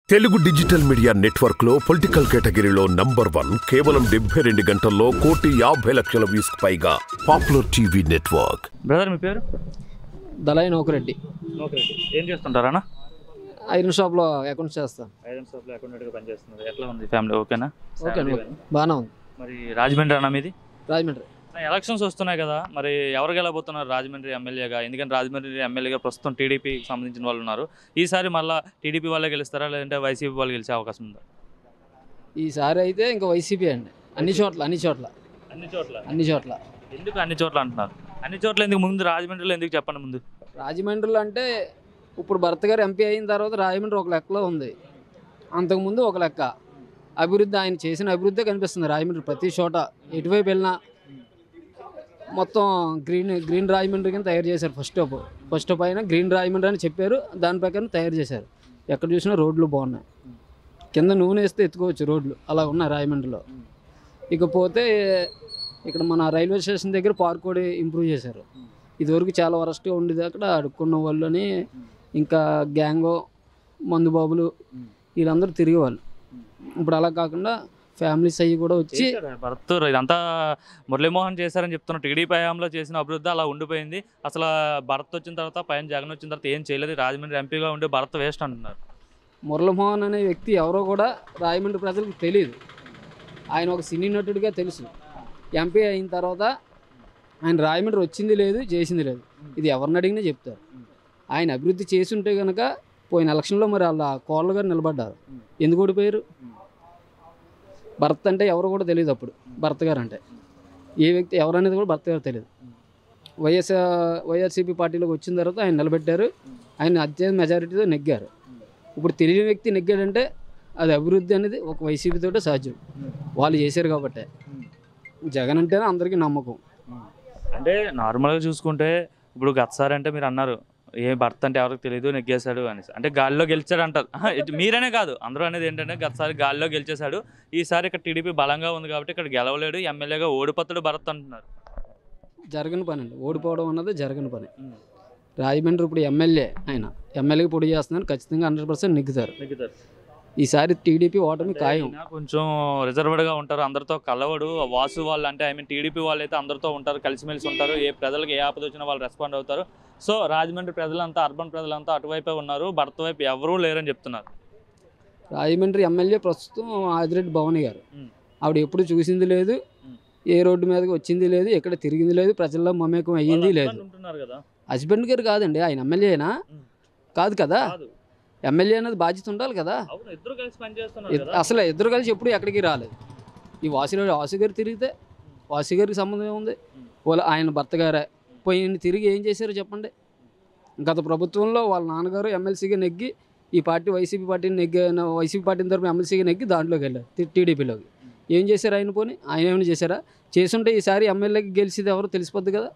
Telugu digital media network లో political కేటగిరీలో number one కేవలం డెబ్బై రెండు గంటల్లో కోటి యాభై లక్షల వ్యూస్ పైగా పాపులర్ టీవీ నెట్వర్క్ బ్రదర్ మీ పేరు దళాయి నౌకరెడ్డి ఓకే ఏం చేస్తుంటారా ఐరన్ షాప్లో అకౌంట్స్ చేస్తాను ఐరన్ షాప్లో అకౌంటెంట్గా పనిచేస్తున్నారు ఎట్లా ఉంది ఫ్యామిలీ ఓకేనా ఓకే Salary అండి కానీ? బాగానే ఉంది మరి రాజమండ్రి అన్న మీది రాజమండ్రి ఎలక్షన్స్ వస్తున్నాయి కదా మరి ఎవరు గెలబోతున్నారు రాజమండ్రి ఎమ్మెల్యేగా ఎందుకంటే రాజమండ్రి ఎమ్మెల్యేగా ప్రస్తుతం టీడీపీకి సంబంధించిన వాళ్ళు ఉన్నారు ఈసారి మళ్ళీ టీడీపీ వాళ్ళే గెలుస్తారా లేదంటే వైసీపీ వాళ్ళు గెలిచే అవకాశం ఉందా ఈసారి అయితే ఇంకా వైసీపీ అండి అన్ని చోట్ల అన్ని చోట్ల అన్ని చోట్ల అన్ని చోట్ల ఎందుకు అన్ని చోట్ల అంటున్నారు అన్ని చోట్ల ఎందుకు ముందు రాజమండ్రిలో ఎందుకు చెప్పండి ముందు రాజమండ్రిలో అంటే ఇప్పుడు భర్త గారు ఎంపీ అయిన తర్వాత రాజమండ్రి ఒక లెక్కలో ఉంది అంతకుముందు ఒక లెక్క అభివృద్ధి ఆయన చేసిన అభివృద్ధి కనిపిస్తుంది రాజమండ్రి ప్రతి చోట ఎటువైపు వెళ్ళినా మొత్తం గ్రీన్ గ్రీన్ రాజమండ్రి కింద తయారు చేశారు ఫస్ట్ ఆఫ్ ఫస్ట్ ఆఫ్ అయినా గ్రీన్ రాజమండ్రి అని చెప్పారు దాని ప్రకారం తయారు చేశారు ఎక్కడ చూసినా రోడ్లు బాగున్నాయి కింద నూనె వేస్తే ఎత్తుకోవచ్చు రోడ్లు అలా ఉన్నాయి రాజమండ్రిలో ఇకపోతే ఇక్కడ మన రైల్వే స్టేషన్ దగ్గర పార్క్ కూడా ఇంప్రూవ్ చేశారు ఇదివరకు చాలా వరస్ట్గా ఉండేది అక్కడ అడుక్కున్న వాళ్ళని ఇంకా గ్యాంగో మందు బాబులు వీళ్ళందరూ తిరిగేవాళ్ళు ఇప్పుడు అలా కాకుండా ఫ్యామిలీస్ అయ్యి కూడా వచ్చి చేశారు. భరత్ ఇదంతా మురళీమోహన్ చేశారని చెప్తున్నారు టీడీపీ హయాంలో చేసిన అభివృద్ధి అలా ఉండిపోయింది అసలు భరత్ వచ్చిన తర్వాత పైన జగన్ వచ్చిన తర్వాత ఏం చేయలేదు రాజమండ్రి ఎంపీగా ఉండే భరత్ వేస్ట్ అంటున్నారు మురళమోహన్ అనే వ్యక్తి ఎవరో కూడా రాజమండ్రి ప్రజలకు తెలియదు ఆయన ఒక సినీ నటుడిగా తెలుసు ఎంపీ అయిన తర్వాత ఆయన రాజమండ్రి వచ్చింది లేదు చేసింది లేదు ఇది ఎవరిని అడిగినా చెప్తారు ఆయన అభివృద్ధి చేసి ఉంటే కనుక పోయిన ఎలక్షన్లో మరి వాళ్ళ కోళ్ళ గారు నిలబడ్డారు ఎందుకు ఓడిపోయారు భర్త అంటే ఎవరు కూడా తెలియదు అప్పుడు భర్త గారు అంటే ఏ వ్యక్తి ఎవరనేది కూడా భర్త గారు తెలియదు వైఎస్ వైఎస్సీపీ పార్టీలోకి వచ్చిన తర్వాత ఆయన నిలబెట్టారు ఆయన అత్యంత మెజారిటీతో నెగ్గారు ఇప్పుడు తెలియని వ్యక్తి నెగ్గాడంటే అది అభివృద్ధి అనేది ఒక వైసీపీతోటే సాధ్యం వాళ్ళు చేశారు కాబట్టి జగన్ అంటేనే అందరికీ నమ్మకం అంటే నార్మల్గా చూసుకుంటే ఇప్పుడు గతసారి అంటే మీరు అన్నారు ఏ భర్త అంటే ఎవరికి తెలియదు నెగ్గేశాడు అనేసి అంటే గాల్లో గెలిచాడు అంటారు ఆహా, ఇటు మీరనే కాదు అందరూ అనేది ఏంటంటే గతసారి గాల్లో గెలిచేశాడు ఈసారి ఇక్కడ టీడీపీ బలంగా ఉంది కాబట్టి ఇక్కడ గెలవలేడు ఎమ్మెల్యేగా ఓడిపోతాడు భరత్ అంటున్నారు జరగని పని అండి ఓడిపోవడం అన్నది జరగని పని రాజమండ్రి ఇప్పుడు ఎమ్మెల్యే ఆయన ఎమ్మెల్యేకి పొడి చేస్తున్నారు ఖచ్చితంగా హండ్రెడ్ పర్సెంట్ నెగ్గుతారు ఈసారి టీడీపీ ఓటమి ఖాయం ఈయన కొంచెం రిజర్వ్డ్ గా ఉంటారు అందరితో కలవడు వాసు వాళ్ళు అంటే ఐ మీన్ టీడీపీ వాళ్ళు అయితే అందరితో ఉంటారు కలిసిమెలిసి ఉంటారు ఏ ప్రజలకు ఏ ఆపద వచ్చినా వాళ్ళు రెస్పాండ్ అవుతారు సో రాజమండ్రి ప్రజలంతా అర్బన్ ప్రజలంతా అటువైపే ఉన్నారు భర్త వైపు ఎవరూ లేరని చెప్తున్నారు రాజమండ్రి ఎమ్మెల్యే ప్రస్తుతం ఆదిరెడ్డి భవాని గారు మ్. ఆవిడ ఎప్పుడు చూసింది లేదు మ్. ఏ రోడ్డు మీదకి వచ్చింది లేదు ఎక్కడ తిరిగింది లేదు ప్రజల్లో మమేకం అయ్యింది వాళ్ళు లేదు husband ఉంటున్నారు కదా హస్బెండ్ గారు కాదండి ఆయన ఎమ్మెల్యేనా మ్. కాదు కదా కాదు ఎమ్మెల్యే అనేది బాధ్యత ఉండాలి కదా అవును ఇద్దరు కలిసి పనిచేస్తున్నారు ఇద్- కదా అసలు ఇద్దరు కలిసి ఎప్పుడు ఎక్కడికి రాలేదు ఈ వాసిగారు వాసు గారు తిరిగితే వాసు గారికి సంబంధం ఏముంది వాళ్ళ ఆయన భర్త గారే పోయి ఈయన తిరిగి ఏం చేశారో చెప్పండి గత ప్రభుత్వంలో వాళ్ళ నాన్నగారు ఎమ్మెల్సీగా నెగ్గి ఈ పార్టీ వైసీపీ పార్టీని నెగ్గి వైసీపీ పార్టీని తరపు ఎమ్మెల్సీగా నెగ్గి దాంట్లోకి వెళ్ళారు టీ- టీడీపీలోకి ఏం చేశారు ఆయన పోని ఆయన ఏమైనా చేశారా చేసుంటే ఈసారి ఎమ్మెల్యేకి గెలిచేది ఎవరో తెలిసిపోద్ది కదా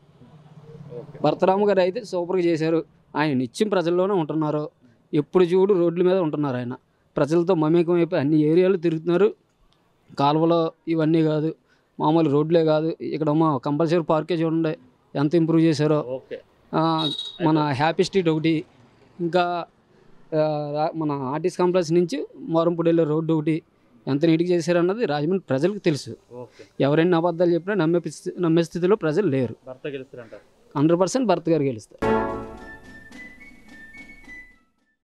భరతరాము గారు అయితే సూపర్గా చేశారు ఆయన నిత్యం ప్రజల్లోనే ఉంటున్నారు ఎప్పుడు చూడు రోడ్ల మీద ఉంటున్నారు ఆయన ప్రజలతో మమేకం అయిపోయి అన్ని ఏరియాలు తిరుగుతున్నారు కాలువలో ఇవన్నీ కాదు మామూలు రోడ్లే కాదు ఇక్కడ కంపల్సరీ పార్కే చూడండి ఎంత ఇంప్రూవ్ చేశారో ఓకే ఆ, మన హ్యాపీ స్ట్రీట్ ఒకటి ఇంకా ఆ, రా- మన ఆర్టీస్ కాంప్లెక్స్ నుంచి మోరంపూడి వెళ్ళే రోడ్డు ఒకటి ఎంత నీట్గా చేశారన్నది రాజమండ్రి ప్రజలకు తెలుసు ఓకే ఎవరైనా అబద్ధాలు చెప్పినా నమ్మే పిస్థి- నమ్మే స్థితిలో ప్రజలు లేరు భర్త గెలుస్తారంటారు హండ్రెడ్ పర్సెంట్ భర్త గారు గెలుస్తారు